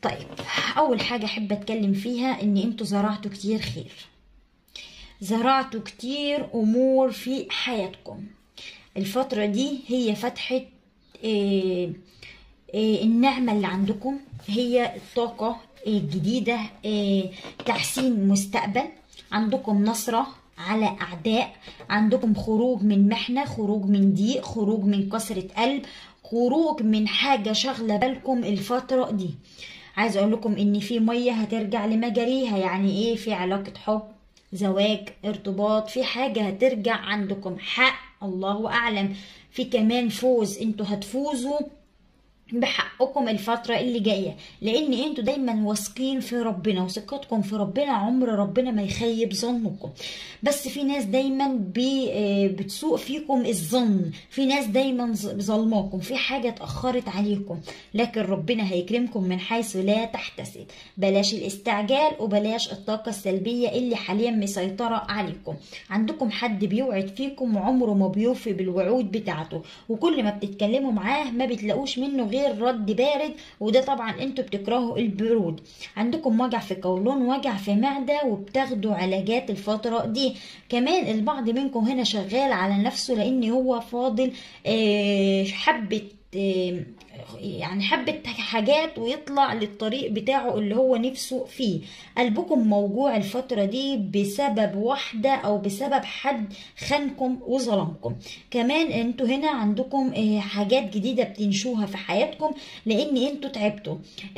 طيب اول حاجه احب اتكلم فيها ان انتوا زرعتوا كتير خير زرعتوا كتير امور في حياتكم الفتره دي هي فتحه إيه إيه النعمه اللي عندكم هي الطاقه الجديده إيه تحسين مستقبل عندكم نصره على اعداء عندكم خروج من محنه خروج من ضيق خروج من كسره قلب خروج من حاجه شاغله بالكم الفتره دي عايز اقول لكم ان في ميه هترجع لمجاريها يعني ايه في علاقه حب زواج ارتباط في حاجه هترجع عندكم حق الله اعلم في كمان فوز انتوا هتفوزوا بحقكم الفترة اللي جاية لأن انتوا دايما واثقين في ربنا وثقتكم في ربنا عمر ربنا ما يخيب ظنكم بس في ناس دايما بتسوء فيكم الظن في ناس دايما ظلماكم في حاجة اتأخرت عليكم لكن ربنا هيكرمكم من حيث لا تحتسب بلاش الاستعجال وبلاش الطاقة السلبية اللي حاليا مسيطرة عليكم عندكم حد بيوعد فيكم وعمره ما بيوفي بالوعود بتاعته وكل ما بتتكلموا معاه ما بتلاقوش منه غير رد بارد وده طبعا انتوا بتكرهوا البرود عندكم وجع في قولون وجع في معدة وبتاخدوا علاجات الفترة دي كمان البعض منكم هنا شغال على نفسه لان هو فاضل حبة يعني حبة حاجات ويطلع للطريق بتاعه اللي هو نفسه فيه قلبكم موجوع الفترة دي بسبب واحدة او بسبب حد خانكم وظلمكم كمان انتوا هنا عندكم حاجات جديدة بتنشوها في حياتكم لان انتوا تعبتوا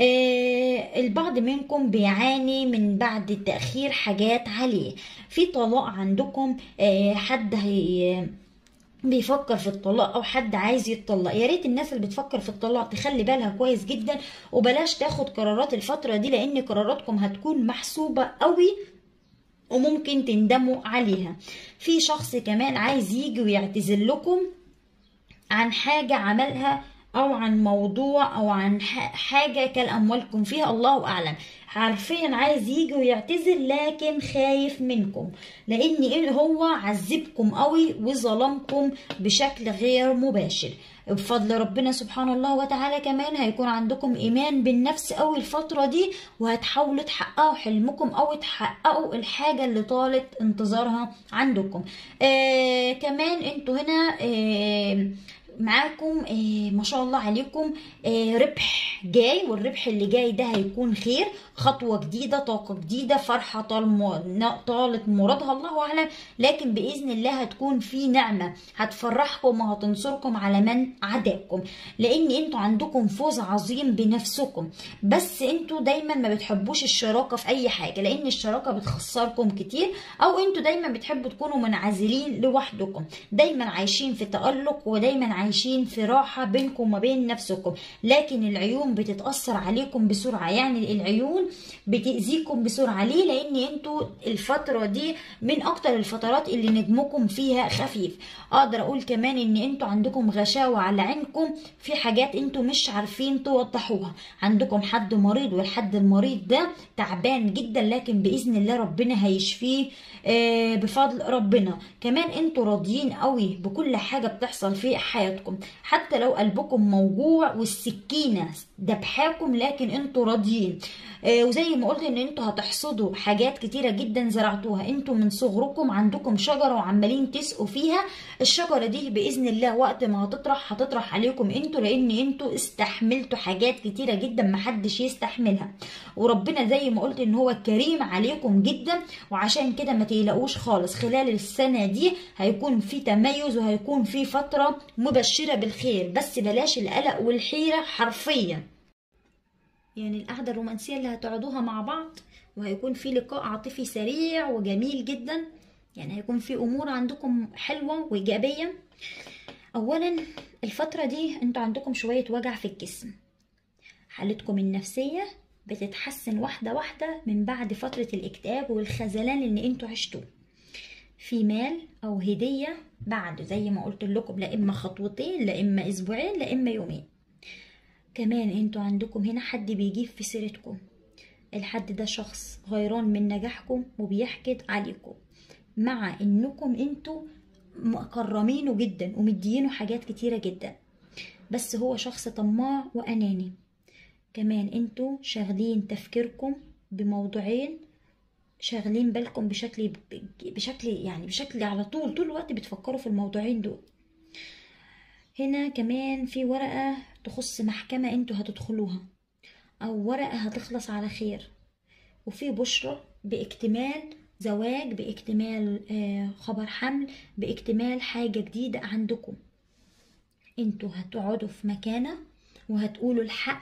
البعض منكم بيعاني من بعد تأخير حاجات عليه في طلاق عندكم حد هي بيفكر في الطلاق او حد عايز يتطلق يا ريت الناس اللي بتفكر في الطلاق تخلي بالها كويس جدا وبلاش تاخد قرارات الفتره دي لان قراراتكم هتكون محسوبه قوي وممكن تندموا عليها في شخص كمان عايز يجي ويعتذر لكم عن حاجه عملها او عن موضوع او عن حاجه كان اموالكم فيها الله اعلم حرفيا عايز يجي ويعتذر لكن خايف منكم لان هو عذبكم قوي وظلمكم بشكل غير مباشر بفضل ربنا سبحانه الله وتعالى كمان هيكون عندكم ايمان بالنفس قوي الفتره دي وهتحاولوا تحققوا حلمكم او تحققوا الحاجه اللي طالت انتظارها عندكم آه كمان انتوا هنا آه معاكم آه ما شاء الله عليكم آه ربح جاي والربح اللي جاي ده هيكون خير خطوة جديدة طاقة جديدة فرحة طالت مرادها الله أعلم لكن بإذن الله هتكون في نعمة هتفرحكم وهتنصركم على من عداكم لأن انتوا عندكم فوز عظيم بنفسكم بس انتوا دايما ما بتحبوش الشراكة في أي حاجة لأن الشراكة بتخسركم كتير أو انتوا دايما بتحبوا تكونوا منعزلين لوحدكم دايما عايشين في تألق ودايما عايشين في راحة بينكم وما بين نفسكم لكن العيون بتتأثر عليكم بسرعة يعني العيون بتأذيكم بسرعة ليه لأن انتوا الفترة دي من أكتر الفترات اللي نجمكم فيها خفيف أقدر أقول كمان إن انتوا عندكم غشاوة على عينكم في حاجات انتوا مش عارفين توضحوها عندكم حد مريض والحد المريض ده تعبان جدا لكن بإذن الله ربنا هيشفيه آه بفضل ربنا كمان انتوا راضيين قوي بكل حاجة بتحصل في حياتكم حتى لو قلبكم موجوع والسكينة دبحاكم لكن انتوا راضيين آه وزي ما قلت ان انتوا هتحصدوا حاجات كتيره جدا زرعتوها انتوا من صغركم عندكم شجره وعمالين تسقوا فيها الشجره دي باذن الله وقت ما هتطرح هتطرح عليكم انتوا لان انتوا استحملتوا حاجات كتيره جدا محدش يستحملها وربنا زي ما قلت ان هو كريم عليكم جدا وعشان كده ما تقلقوش خالص خلال السنه دي هيكون في تميز وهيكون في فتره مبشره بالخير بس بلاش القلق والحيره حرفيا يعني القعدة الرومانسية اللي هتقعدوها مع بعض وهيكون في لقاء عاطفي سريع وجميل جدا يعني هيكون في أمور عندكم حلوة وإيجابية أولا الفترة دي انتوا عندكم شوية وجع في الجسم حالتكم النفسية بتتحسن واحدة واحدة من بعد فترة الاكتئاب والخذلان اللي انتوا عشتوه في مال أو هدية بعد زي ما قلت لكم لا إما خطوتين لا إما أسبوعين لا إما يومين كمان انتوا عندكم هنا حد بيجيب في سيرتكم الحد ده شخص غيران من نجاحكم وبيحقد عليكم مع انكم انتوا مكرمينه جدا ومدينه حاجات كتيرة جدا بس هو شخص طماع واناني كمان انتوا شاغلين تفكيركم بموضوعين شاغلين بالكم بشكل بشكل يعني بشكل على طول طول الوقت بتفكروا في الموضوعين دول هنا كمان في ورقة تخص محكمة انتوا هتدخلوها او ورقة هتخلص على خير وفي بشرة باكتمال زواج باكتمال آه، خبر حمل باكتمال حاجة جديدة عندكم انتوا هتقعدوا في مكانة وهتقولوا الحق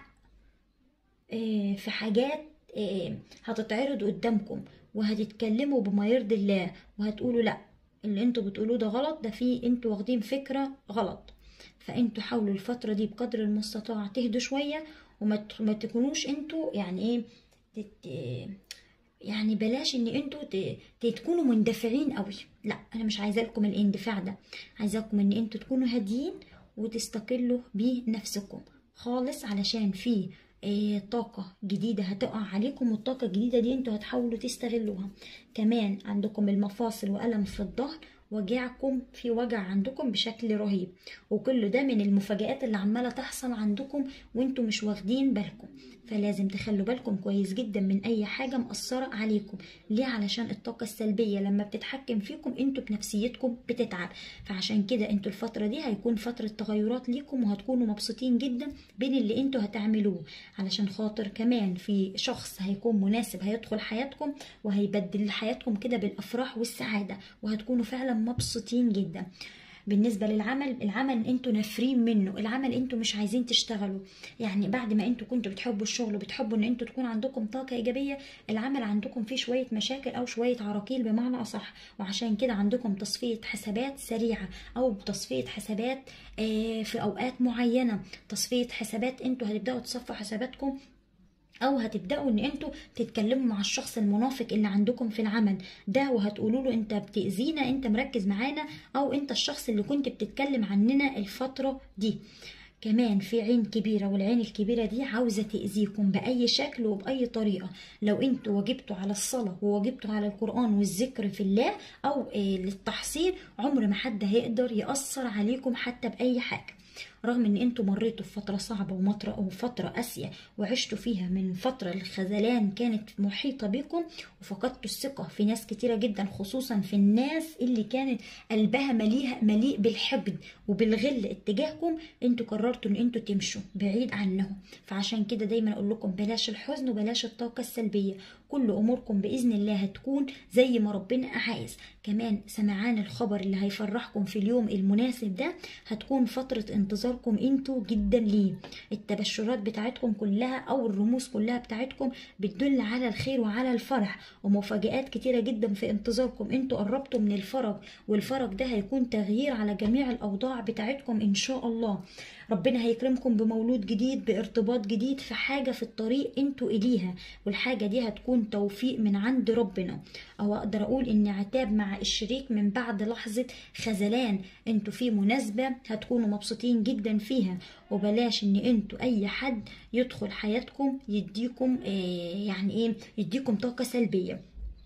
آه، في حاجات آه، هتتعرض قدامكم وهتتكلموا بما يرضي الله وهتقولوا لا اللي انتوا بتقولوه ده غلط ده فيه انتوا واخدين فكرة غلط فانتوا حاولوا الفترة دي بقدر المستطاع تهدوا شوية وما ت- ما تكونوش انتوا يعني ايه تت... يعني بلاش ان انتوا ت... ت- تكونوا مندفعين قوي لا انا مش عايزه لكم الاندفاع ده عايزاكم ان انتوا تكونوا هاديين وتستقلوا بنفسكم خالص علشان في آه، طاقة جديدة هتقع عليكم والطاقة الجديدة دي انتوا هتحاولوا تستغلوها كمان عندكم المفاصل وألم في الظهر وجعكم في وجع عندكم بشكل رهيب وكل ده من المفاجآت اللي عمالة تحصل عندكم وانتوا مش واخدين بالكم فلازم تخلوا بالكم كويس جدا من اي حاجة مأثرة عليكم ليه علشان الطاقة السلبية لما بتتحكم فيكم انتوا بنفسيتكم بتتعب فعشان كده انتوا الفترة دي هيكون فترة تغيرات ليكم وهتكونوا مبسوطين جدا بين اللي انتوا هتعملوه علشان خاطر كمان في شخص هيكون مناسب هيدخل حياتكم وهيبدل حياتكم كده بالافراح والسعادة وهتكونوا فعلا مبسوطين جدا بالنسبة للعمل العمل انتوا نافرين منه العمل انتوا مش عايزين تشتغلوا يعني بعد ما انتوا كنتوا بتحبوا الشغل وبتحبوا ان انتوا تكون عندكم طاقة ايجابية العمل عندكم فيه شوية مشاكل او شوية عراقيل بمعنى اصح وعشان كده عندكم تصفية حسابات سريعة او تصفية حسابات آه، في اوقات معينة تصفية حسابات انتوا هتبدأوا تصفوا حساباتكم او هتبداوا ان انتوا تتكلموا مع الشخص المنافق اللي عندكم في العمل ده وهتقولوا له انت بتاذينا انت مركز معانا او انت الشخص اللي كنت بتتكلم عننا الفتره دي كمان في عين كبيرة والعين الكبيرة دي عاوزة تأذيكم بأي شكل وبأي طريقة لو انتوا واجبتوا على الصلاة وواجبتوا على القرآن والذكر في الله أو آه، للتحصيل عمر ما حد هيقدر يأثر عليكم حتى بأي حاجة رغم ان انتوا مريتوا بفترة صعبة ومطرة او فترة قاسية وعشتوا فيها من فترة الخذلان كانت محيطة بكم وفقدتوا الثقة في ناس كتيرة جدا خصوصا في الناس اللي كانت قلبها مليها مليء بالحقد وبالغل اتجاهكم انتوا قررتوا ان انتوا تمشوا بعيد عنهم فعشان كده دايما اقول لكم بلاش الحزن وبلاش الطاقة السلبية كل اموركم باذن الله هتكون زي ما ربنا عايز كمان سمعان الخبر اللي هيفرحكم في اليوم المناسب ده هتكون فترة انتظاركم انتوا جدا ليه التبشرات بتاعتكم كلها او الرموز كلها بتاعتكم بتدل على الخير وعلى الفرح ومفاجآت كتيرة جدا في انتظاركم انتوا قربتوا من الفرج والفرج ده هيكون تغيير على جميع الاوضاع بتاعتكم ان شاء الله ربنا هيكرمكم بمولود جديد بارتباط جديد في حاجة في الطريق انتوا اليها والحاجة دي هتكون توفيق من عند ربنا او اقدر اقول ان عتاب مع الشريك من بعد لحظة خذلان انتوا في مناسبة هتكونوا مبسوطين جدا فيها وبلاش ان انتوا اي حد يدخل حياتكم يديكم آه يعني ايه يديكم طاقة سلبية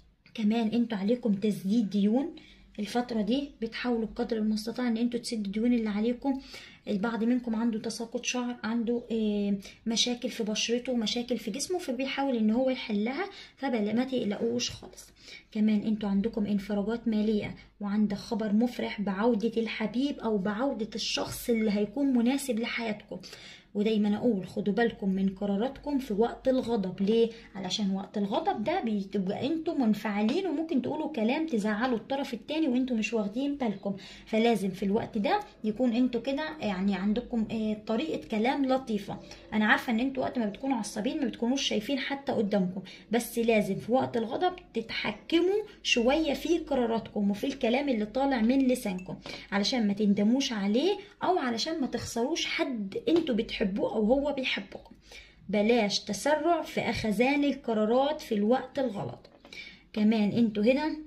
كمان انتوا عليكم تسديد ديون الفترة دي بتحاولوا بقدر المستطاع ان انتوا تسدوا الديون اللي عليكم البعض منكم عنده تساقط شعر عنده آه، مشاكل في بشرته مشاكل في جسمه فبيحاول ان هو يحلها فبلا ما تقلقوش خالص كمان انتوا عندكم انفراجات مالية وعندك خبر مفرح بعودة الحبيب او بعودة الشخص اللي هيكون مناسب لحياتكم ودايما اقول خدوا بالكم من قراراتكم في وقت الغضب ليه علشان وقت الغضب ده بتبقى انتوا منفعلين وممكن تقولوا كلام تزعلوا الطرف التاني وانتوا مش واخدين بالكم فلازم في الوقت ده يكون انتوا كده يعني عندكم آه، طريقة كلام لطيفة انا عارفة ان انتوا وقت ما بتكونوا عصبين ما بتكونوش شايفين حتى قدامكم بس لازم في وقت الغضب تتحكموا شوية في قراراتكم وفي الكلام اللي طالع من لسانكم علشان ما تندموش عليه او علشان ما تخسروش حد انتوا بتحبوه او هو بيحبكم بلاش تسرع في اخذان القرارات في الوقت الغلط كمان انتوا هنا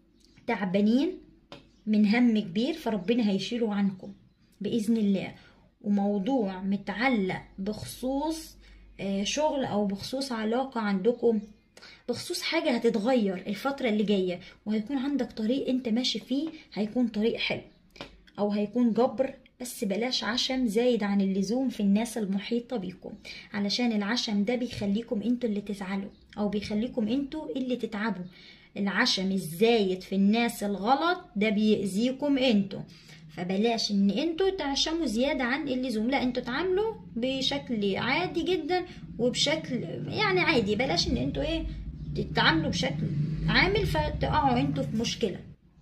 تعبانين من هم كبير فربنا هيشيله عنكم بإذن الله وموضوع متعلق بخصوص آه، شغل أو بخصوص علاقة عندكم بخصوص حاجة هتتغير الفترة اللي جاية وهيكون عندك طريق انت ماشي فيه هيكون طريق حلو أو هيكون جبر بس بلاش عشم زايد عن اللزوم في الناس المحيطة بيكم علشان العشم ده بيخليكم انتوا اللي تزعلوا او بيخليكم انتوا اللي تتعبوا العشم الزايد في الناس الغلط ده بيأذيكم انتوا فبلاش ان انتوا تعشموا زيادة عن اللزوم لا انتوا تعاملوا بشكل عادي جدا وبشكل يعني عادي بلاش ان انتوا ايه تتعاملوا بشكل عامل فتقعوا انتوا في مشكلة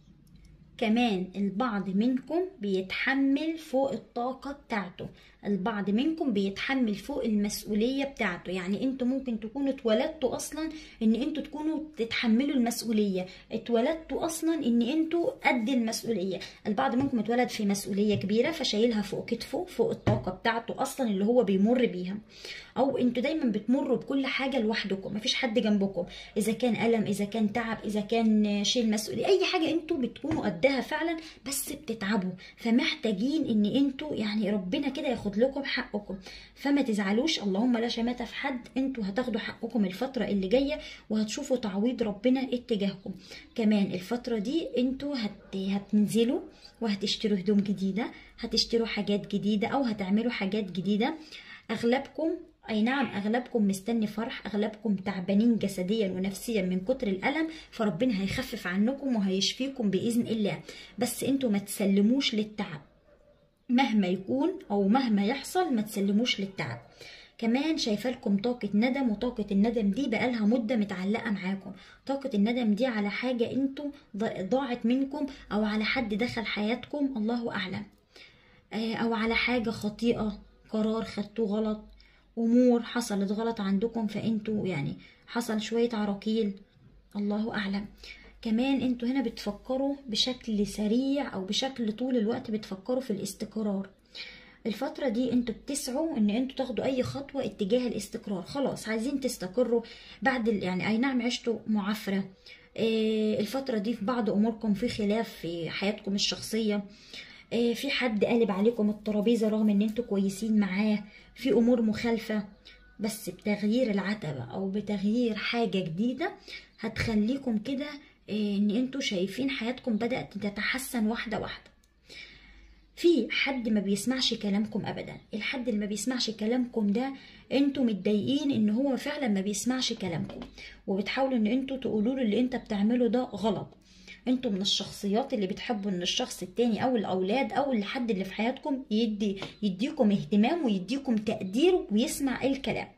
كمان البعض منكم بيتحمل فوق الطاقة بتاعته البعض منكم بيتحمل فوق المسؤولية بتاعته يعني انتوا ممكن تكونوا اتولدتوا اصلا ان انتوا تكونوا تتحملوا المسؤولية اتولدتوا اصلا ان انتوا قد المسؤولية البعض منكم اتولد في مسؤولية كبيرة فشايلها فوق كتفه فوق الطاقة بتاعته اصلا اللي هو بيمر بيها او انتوا دايما بتمروا بكل حاجة لوحدكم مفيش حد جنبكم اذا كان الم اذا كان تعب اذا كان شيل مسؤولية اي حاجة انتوا بتكونوا قدها فعلا بس بتتعبوا فمحتاجين ان انتوا يعني ربنا كده ياخد لكم حقكم فما تزعلوش اللهم لا شماتة في حد انتوا هتاخدوا حقكم الفترة اللي جاية وهتشوفوا تعويض ربنا اتجاهكم كمان الفترة دي انتوا هت... هتنزلوا وهتشتروا هدوم جديدة هتشتروا حاجات جديدة او هتعملوا حاجات جديدة اغلبكم اي نعم اغلبكم مستني فرح اغلبكم تعبانين جسديا ونفسيا من كتر الالم فربنا هيخفف عنكم وهيشفيكم باذن الله بس انتوا ما تسلموش للتعب مهما يكون او مهما يحصل ما تسلموش للتعب كمان شايفه لكم طاقة ندم وطاقة الندم دي بقالها مدة متعلقة معاكم طاقة الندم دي على حاجة انتوا ضاعت منكم او على حد دخل حياتكم الله اعلم او على حاجة خطيئة قرار خدتوه غلط امور حصلت غلط عندكم فانتوا يعني حصل شوية عراقيل الله اعلم كمان انتوا هنا بتفكروا بشكل سريع او بشكل طول الوقت بتفكروا في الاستقرار الفترة دي انتوا بتسعوا ان انتوا تاخدوا اي خطوة اتجاه الاستقرار خلاص عايزين تستقروا بعد يعني اي نعم عشتوا معافرة اه الفترة دي في بعض اموركم في خلاف في حياتكم الشخصية اه في حد قالب عليكم الترابيزة رغم ان انتوا كويسين معاه في امور مخالفة بس بتغيير العتبة او بتغيير حاجة جديدة هتخليكم كده ان انتوا شايفين حياتكم بدأت تتحسن واحدة واحدة في حد ما بيسمعش كلامكم ابدا الحد اللي ما بيسمعش كلامكم ده انتوا متضايقين ان هو فعلا ما بيسمعش كلامكم وبتحاولوا ان انتوا تقولوا له اللي انت بتعمله ده غلط انتوا من الشخصيات اللي بتحبوا ان الشخص التاني او الاولاد او الحد اللي في حياتكم يدي يديكم اهتمام ويديكم تقدير ويسمع الكلام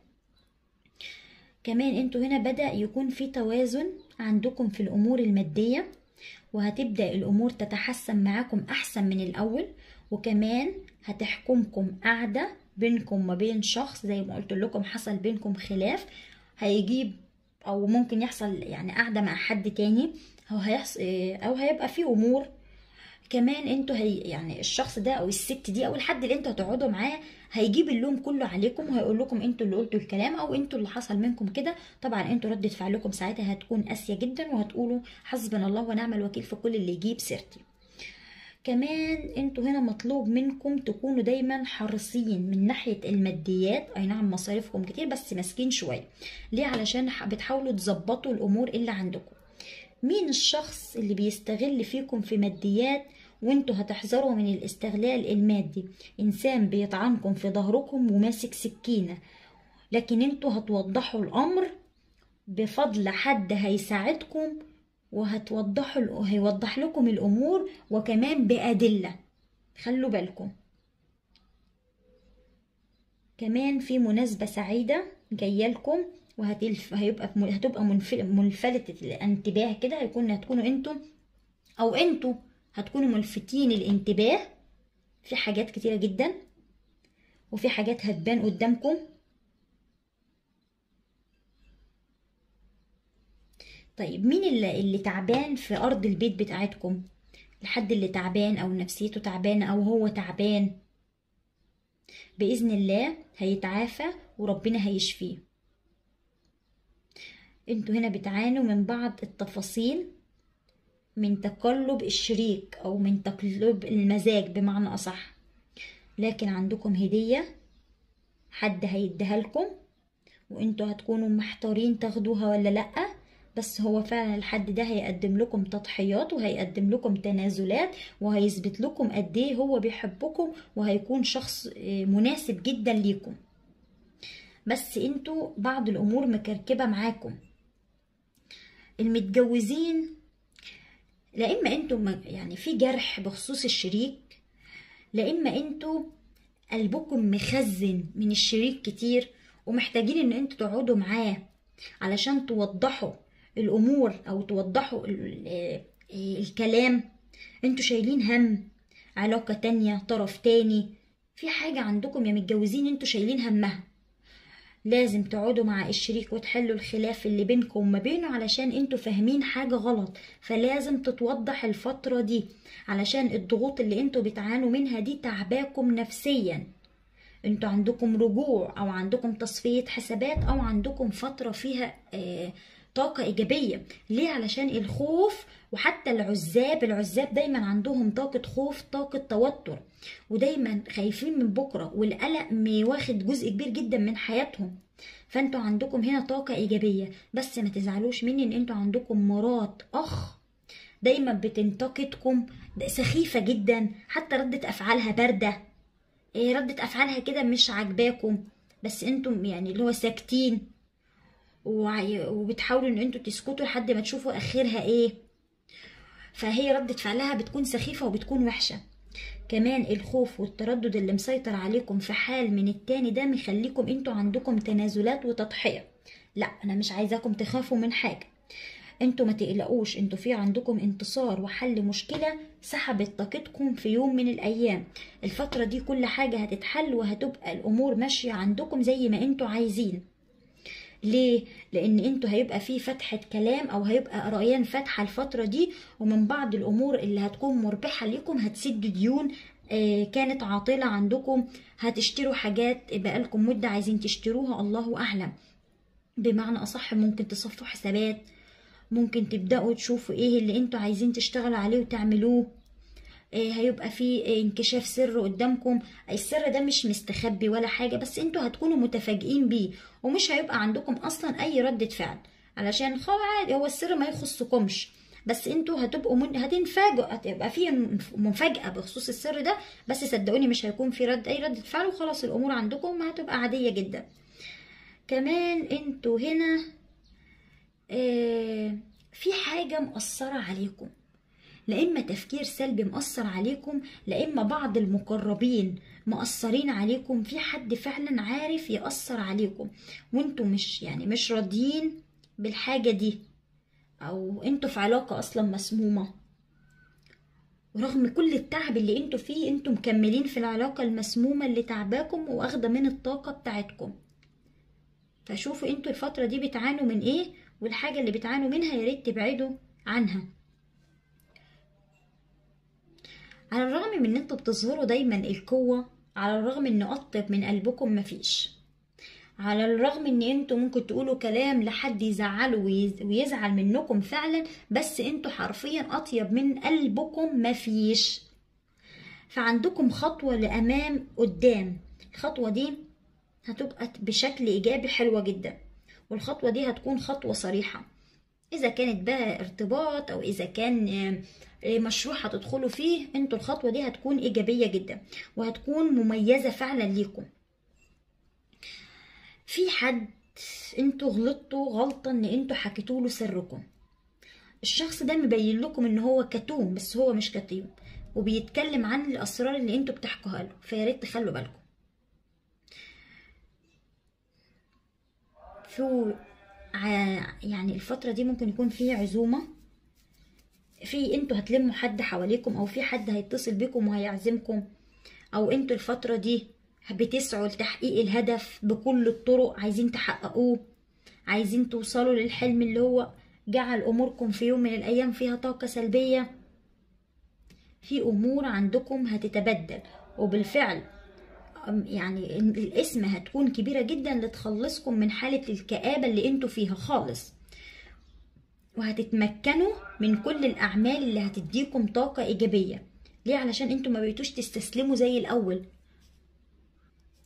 كمان انتوا هنا بدأ يكون في توازن عندكم في الامور المادية وهتبدأ الامور تتحسن معاكم احسن من الاول وكمان هتحكمكم قاعدة بينكم ما بين شخص زي ما قلت لكم حصل بينكم خلاف هيجيب او ممكن يحصل يعني قاعدة مع حد تاني او هيحصل او هيبقى في امور كمان انتوا هي يعني الشخص ده او الست دي او الحد اللي انتوا هتقعدوا معاه هيجيب اللوم كله عليكم وهيقول لكم انتوا اللي قلتوا الكلام او انتوا اللي حصل منكم كده طبعا انتوا ردة فعلكم ساعتها هتكون قاسية جدا وهتقولوا حسبنا الله ونعم الوكيل في كل اللي يجيب سيرتي كمان انتوا هنا مطلوب منكم تكونوا دايما حريصين من ناحية الماديات اي نعم مصاريفكم كتير بس ماسكين شوية ليه علشان بتحاولوا تظبطوا الامور اللي عندكم مين الشخص اللي بيستغل فيكم في ماديات وانتوا هتحذروا من الاستغلال المادي انسان بيطعنكم في ظهركم وماسك سكينة لكن انتوا هتوضحوا الامر بفضل حد هيساعدكم وهتوضحوا هيوضح لكم الامور وكمان بادله خلوا بالكم كمان في مناسبه سعيده جايه لكم وهتلف هيبقى هتبقى ملفته الانتباه كده هيكون هتكونوا انتم او انتوا هتكونوا ملفتين الانتباه في حاجات كتيره جدا وفي حاجات هتبان قدامكم طيب مين اللي, اللي تعبان في ارض البيت بتاعتكم الحد اللي تعبان او نفسيته تعبانه او هو تعبان باذن الله هيتعافى وربنا هيشفيه انتوا هنا بتعانوا من بعض التفاصيل من تقلب الشريك او من تقلب المزاج بمعنى اصح لكن عندكم هديه حد هيديها لكم وانتوا هتكونوا محتارين تاخدوها ولا لأ بس هو فعلا الحد ده هيقدم لكم تضحيات وهيقدم لكم تنازلات وهيثبت لكم قد ايه هو بيحبكم وهيكون شخص آه، مناسب جدا ليكم بس انتوا بعض الامور مكركبه معاكم المتجوزين لا اما انتوا م- يعني في جرح بخصوص الشريك لا اما انتوا قلبكم مخزن من الشريك كتير ومحتاجين ان انتوا تقعدوا معاه علشان توضحوا الامور او توضحوا ال- ال- الكلام انتوا شايلين هم علاقة تانية طرف تاني في حاجة عندكم يا متجوزين انتوا شايلين همها لازم تقعدوا مع الشريك وتحلوا الخلاف اللي بينكم وما بينه علشان انتوا فاهمين حاجة غلط فلازم تتوضح الفترة دي علشان الضغوط اللي انتوا بتعانوا منها دي تعباكم نفسيا انتوا عندكم رجوع او عندكم تصفية حسابات او عندكم فترة فيها آه طاقة إيجابية ليه علشان الخوف وحتى العزاب العزاب دايما عندهم طاقة خوف طاقة توتر ودايما خايفين من بكرة والقلق واخد جزء كبير جدا من حياتهم فانتوا عندكم هنا طاقة إيجابية بس ما تزعلوش مني ان انتوا عندكم مرات أخ دايما بتنتقدكم سخيفة جدا حتى ردة أفعالها باردة إيه ردة أفعالها كده مش عاجباكم بس انتم يعني اللي هو ساكتين وعي- وبتحاولوا ان انتوا تسكتوا لحد ما تشوفوا اخرها ايه فهي ردة فعلها بتكون سخيفة وبتكون وحشة كمان الخوف والتردد اللي مسيطر عليكم في حال من التاني ده مخليكم انتوا عندكم تنازلات وتضحية لا انا مش عايزاكم تخافوا من حاجة انتوا ما تقلقوش انتوا في عندكم انتصار وحل مشكلة سحبت طاقتكم في يوم من الايام الفترة دي كل حاجة هتتحل وهتبقى الامور ماشية عندكم زي ما انتوا عايزين ليه؟ لأن انتوا هيبقى في فتحة كلام أو هيبقى ريان فاتحة الفترة دي ومن بعض الأمور اللي هتكون مربحة ليكم هتسدوا ديون آه، كانت عاطلة عندكم هتشتروا حاجات بقالكم مدة عايزين تشتروها الله أعلم بمعنى أصح ممكن تصفوا حسابات ممكن تبدأوا تشوفوا ايه اللي انتوا عايزين تشتغلوا عليه وتعملوه إيه هيبقى في انكشاف سر قدامكم السر ده مش مستخبي ولا حاجة بس انتوا هتكونوا متفاجئين بيه ومش هيبقى عندكم اصلا اي ردة فعل علشان خلاص عادي هو السر ما يخصكمش بس انتوا هتبقوا من... هتنفاجئوا هتبقى في مفاجأة بخصوص السر ده بس صدقوني مش هيكون في رد اي ردة فعل وخلاص الامور عندكم هتبقى عادية جدا كمان انتوا هنا آه في حاجة مأثرة عليكم لا إما تفكير سلبي مأثر عليكم لا إما بعض المقربين مأثرين عليكم في حد فعلا عارف يأثر عليكم وانتوا مش يعني مش راضيين بالحاجة دي أو انتوا في علاقة أصلا مسمومة ورغم كل التعب اللي انتوا فيه انتوا مكملين في العلاقة المسمومة اللي تعباكم واخدة من الطاقة بتاعتكم فشوفوا انتوا الفترة دي بتعانوا من ايه والحاجة اللي بتعانوا منها ياريت تبعدوا عنها على الرغم من ان انتوا بتظهروا دايما القوة على الرغم ان اطيب من قلبكم مفيش على الرغم ان انتوا ممكن تقولوا كلام لحد يزعله ويز- ويزعل منكم فعلا بس انتوا حرفيا اطيب من قلبكم مفيش فعندكم خطوة لأمام قدام الخطوة دي هتبقى بشكل إيجابي حلوة جدا والخطوة دي هتكون خطوة صريحة إذا كانت بقى ارتباط أو إذا كان آه، آه، مشروع هتدخلوا فيه انتوا الخطوة دي هتكون إيجابية جدا وهتكون مميزة فعلا ليكم في حد انتوا غلطتوا غلطة ان انتوا حكيتوا له سركم الشخص ده مبين لكم ان هو كتوم بس هو مش كتوم وبيتكلم عن الاسرار اللي انتوا بتحكوها له فياريت تخلوا بالكم في ع- يعني الفترة دي ممكن يكون في عزومة في انتوا هتلموا حد حواليكم او في حد هيتصل بيكم وهيعزمكم او انتوا الفترة دي بتسعوا لتحقيق الهدف بكل الطرق عايزين تحققوه عايزين توصلوا للحلم اللي هو جعل اموركم في يوم من الايام فيها طاقة سلبية في امور عندكم هتتبدل وبالفعل أم- يعني الاسم هتكون كبيرة جدا لتخلصكم من حالة الكآبة اللي انتوا فيها خالص وهتتمكنوا من كل الأعمال اللي هتديكم طاقة إيجابية ليه علشان انتوا ما بقيتوش تستسلموا زي الأول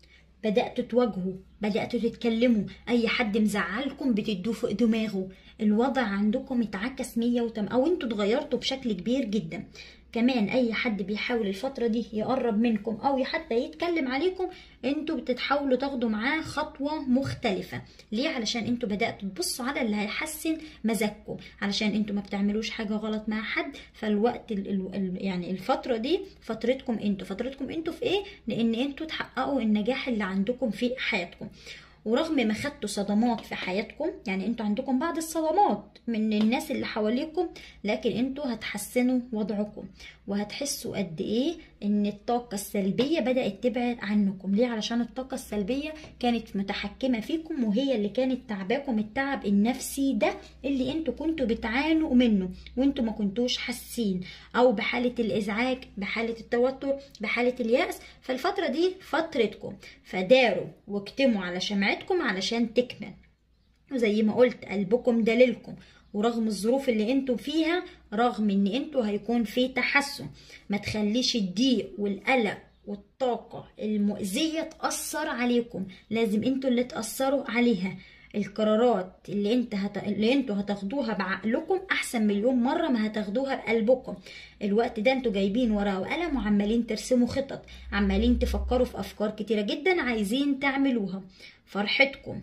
بدأتوا تواجهوا بدأتوا تتكلموا أي حد مزعلكم بتدوه فوق دماغه الوضع عندكم اتعكس 180 أو انتوا اتغيرتوا بشكل كبير جدا كمان اي حد بيحاول الفترة دي يقرب منكم او حتى يتكلم عليكم انتوا بتتحاولوا تاخدوا معاه خطوة مختلفة ليه علشان انتوا بدأتوا تبصوا على اللي هيحسن مزاجكم علشان انتوا ما بتعملوش حاجة غلط مع حد فالوقت ال ال يعني الفترة دي فترتكم انتوا فترتكم انتوا في ايه لان انتوا تحققوا النجاح اللي عندكم في حياتكم ورغم ما خدتوا صدمات في حياتكم يعني انتوا عندكم بعض الصدمات من الناس اللي حواليكم لكن انتوا هتحسنوا وضعكم وهتحسوا قد ايه ان الطاقة السلبية بدأت تبعد عنكم ليه علشان الطاقة السلبية كانت متحكمة فيكم وهي اللي كانت تعباكم التعب النفسي ده اللي انتوا كنتوا بتعانوا منه وانتوا ما كنتوش حاسين او بحالة الازعاج بحالة التوتر بحالة اليأس فالفترة دي فترتكم فداروا واكتموا على شمعتكم علشان تكمل وزي ما قلت قلبكم دليلكم ورغم الظروف اللي انتوا فيها رغم ان انتوا هيكون في تحسن ما تخليش الضيق والقلق والطاقة المؤذية تأثر عليكم لازم انتوا اللي تأثروا عليها القرارات اللي انت هت... اللي انتوا هتاخدوها بعقلكم احسن مليون مره ما هتاخدوها بقلبكم الوقت ده انتوا جايبين ورقه وقلم وعمالين ترسموا خطط عمالين تفكروا في افكار كتيره جدا عايزين تعملوها فرحتكم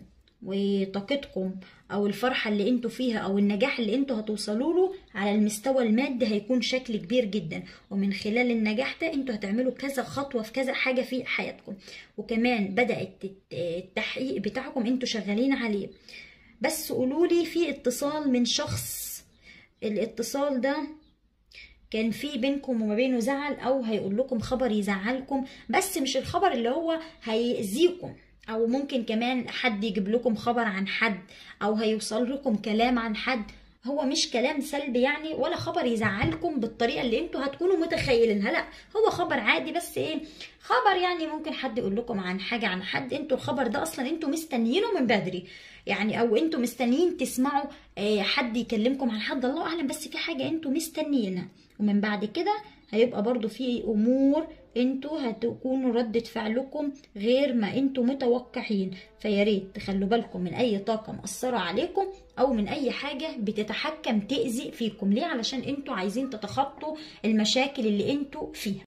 وطاقتكم او الفرحه اللي انتوا فيها او النجاح اللي انتوا هتوصلوا له على المستوى المادي هيكون شكل كبير جدا ومن خلال النجاح ده انتوا هتعملوا كذا خطوه في كذا حاجه في حياتكم وكمان بدات التحقيق بتاعكم انتوا شغالين عليه بس قولوا لي في اتصال من شخص الاتصال ده كان في بينكم وما بينه زعل او هيقول لكم خبر يزعلكم بس مش الخبر اللي هو هيأذيكم او ممكن كمان حد يجيب لكم خبر عن حد او هيوصل لكم كلام عن حد هو مش كلام سلبي يعني ولا خبر يزعلكم بالطريقه اللي انتوا هتكونوا متخيلينها لا هو خبر عادي بس ايه خبر يعني ممكن حد يقول لكم عن حاجه عن حد انتوا الخبر ده اصلا انتوا مستنيينه من بدري يعني او انتوا مستنيين تسمعوا حد يكلمكم عن حد الله اعلم بس في حاجه انتوا مستنيينها ومن بعد كده هيبقى برضو في امور انتوا هتكونوا ردة فعلكم غير ما انتوا متوقعين فياريت تخلوا بالكم من اي طاقة مأثرة عليكم او من اي حاجة بتتحكم تأذي فيكم ليه علشان انتوا عايزين تتخطوا المشاكل اللي انتوا فيها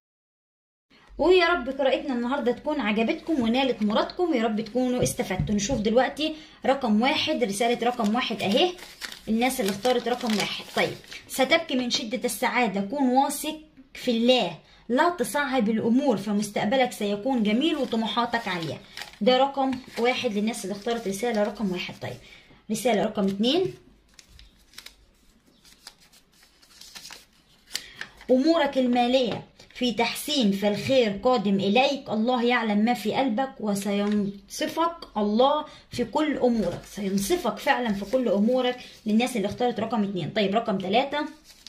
ويا رب قراءتنا النهارده تكون عجبتكم ونالت مرادكم ويا رب تكونوا استفدتوا نشوف دلوقتي رقم واحد رسالة رقم واحد اهي الناس اللي اختارت رقم واحد طيب ستبكي من شدة السعادة كون واثق في الله لا تصعب الأمور فمستقبلك سيكون جميل وطموحاتك عالية ده رقم واحد للناس اللي اختارت رسالة رقم واحد طيب رسالة رقم اتنين أمورك المالية في تحسين فالخير قادم إليك الله يعلم ما في قلبك وسينصفك الله في كل أمورك سينصفك فعلا في كل أمورك للناس اللي اختارت رقم اتنين طيب رقم ثلاثة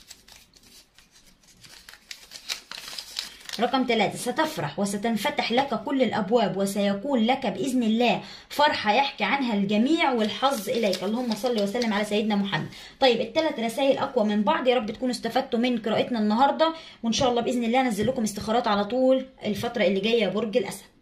رقم ثلاثة ستفرح وستنفتح لك كل الأبواب وسيكون لك بإذن الله فرحة يحكي عنها الجميع والحظ إليك اللهم صل وسلم على سيدنا محمد طيب الثلاث رسائل أقوى من بعض يا رب تكونوا استفدتوا من قراءتنا النهاردة وإن شاء الله بإذن الله أنزل لكم استخارات على طول الفترة اللي جاية برج الأسد